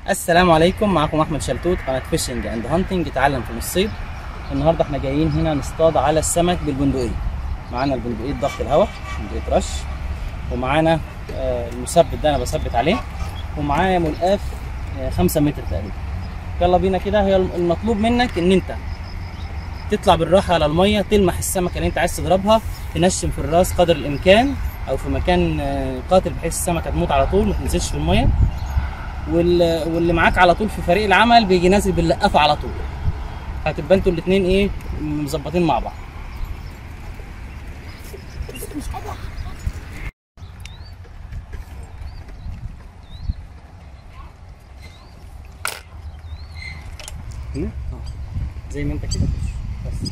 السلام عليكم معكم احمد شلتوت قناه فيشنج اند هانتنج اتعلم في الصيد النهارده احنا جايين هنا نصطاد على السمك بالبندقيه معانا البندقيه ضغط الهواء بندقيه رش ومعانا آه، المثبت ده انا بثبت عليه ومعايا ملقاف 5 متر تقريبا يلا بينا كده هي المطلوب منك ان انت تطلع بالراحه على الميه تلمح السمكه اللي انت عايز تضربها تنشم في الراس قدر الامكان او في مكان آه، قاتل بحيث السمكه تموت على طول ما تنزلش في الميه وال- واللي معاك على طول في فريق العمل بيجي نازل باللقافه على طول هتبقى انتوا الاثنين ايه مظبطين مع بعض هنا اه زي ما انت كده بس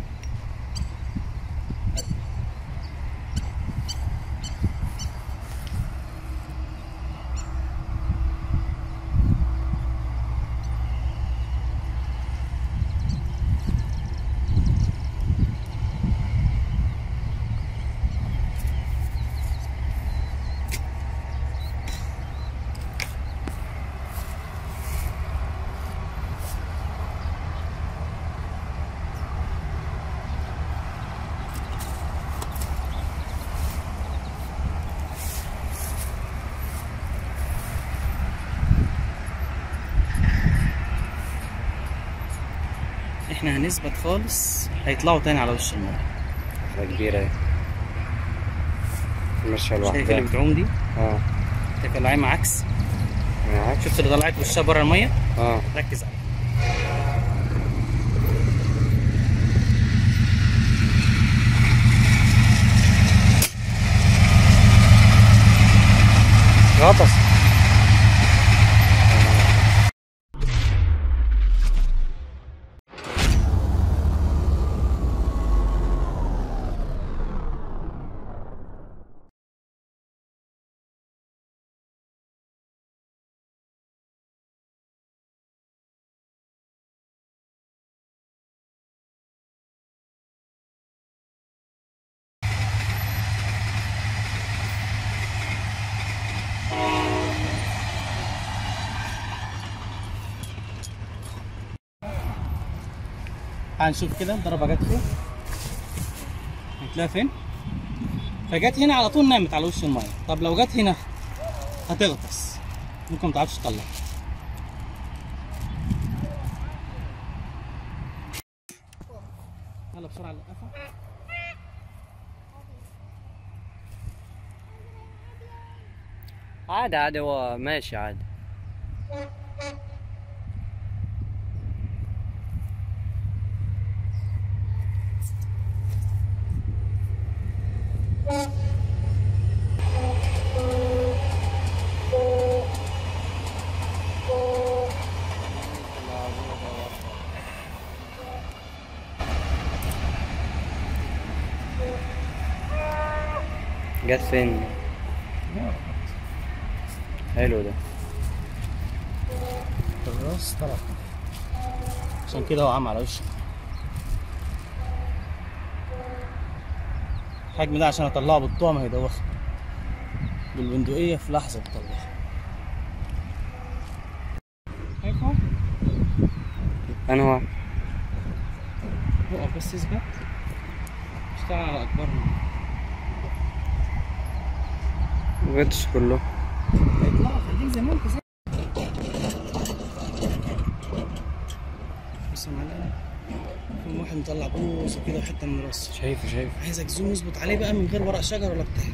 احنا هنثبت خالص هيطلعوا تاني على وش الميه واحدة كبيرة اهي ماشية شايف اللي لوحدها بتعوم دي اه شايف اللي عايمه عكس معاك شفت اللي طلعت وشها بره الميه اه ركز عليها غطس هنشوف كده الضربه جت فين هتلاقيها فين فجت هنا على طول نامت على وش الميه طب لو جت هنا هتغطس ممكن ما تعرفش تطلع يلا بسرعه اللقافه عادي عادي هو ماشي عادي جت فين حلو ده الراس طلع عشان كده هو عم على وشه الحجم ده عشان اطلعه بالطعم هيدوخ بالبندقية في لحظة بطلعه شايفه؟ انا هو وقف بس اثبت اشتغل على اكبرهم مجتش كله هيطلعوا خليك زي ما انت زي بص يا معلم في واحد مطلع بوصه كده وحته من راسه شايفه شايفه عايزك زوم اظبط عليه بقى من غير ورق شجر ولا بتاع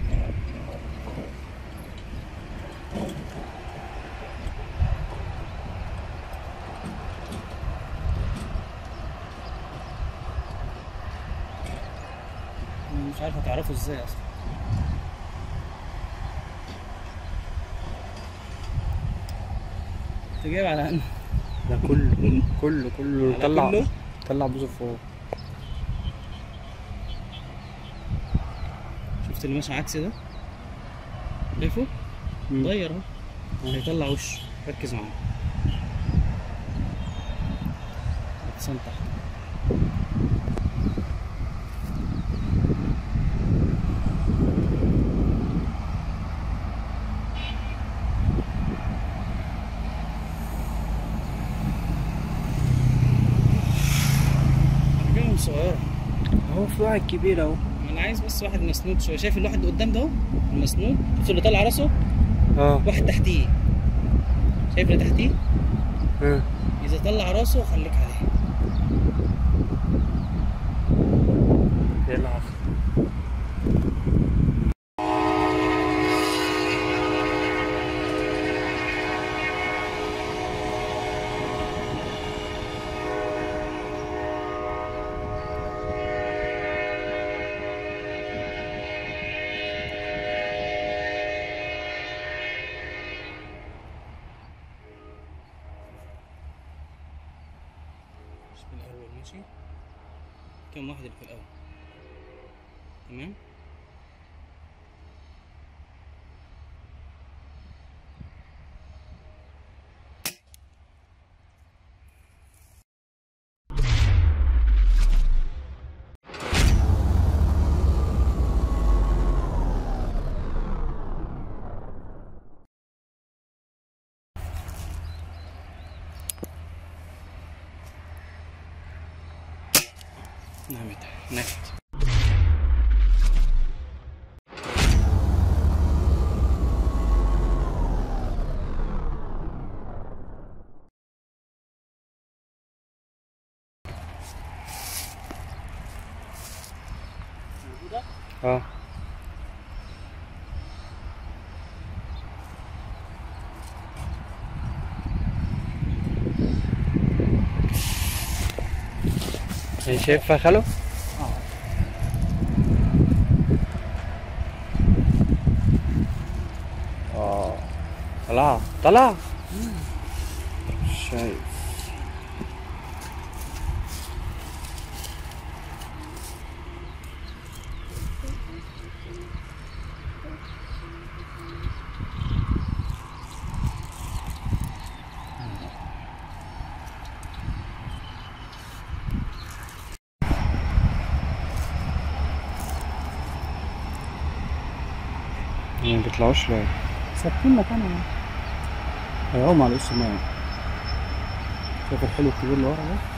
أنا مش عارف هتعرفه ازاي اصلا انت جايب على انه ده كله كله كله على طلع كله؟ طلع بوزه فوق شفت اللي ماشي عكس ده شايفه مم. غير اهو هيطلع وشه ركز معاه اتصل تحت عندهم صغيره هو في واحد كبير اهو ما انا عايز بس واحد مسنود شويه شايف الواحد اللي قدام ده اهو المسنود شوف اللي طالع راسه اه واحد تحتيه شايف اللي تحتيه اه اذا طلع راسه خليك عليه يلعب مش في الاول ماشي كم واحد اللي في الاول تمام نعمت نكت موجودة؟ اه يعني شايفها خلو؟ اه اه طلع طلع شايف ما بيطلعوش ليه؟ ثابتين مكانهم اهو معلش الماء شايف الحلو الكبير اللي ورا ده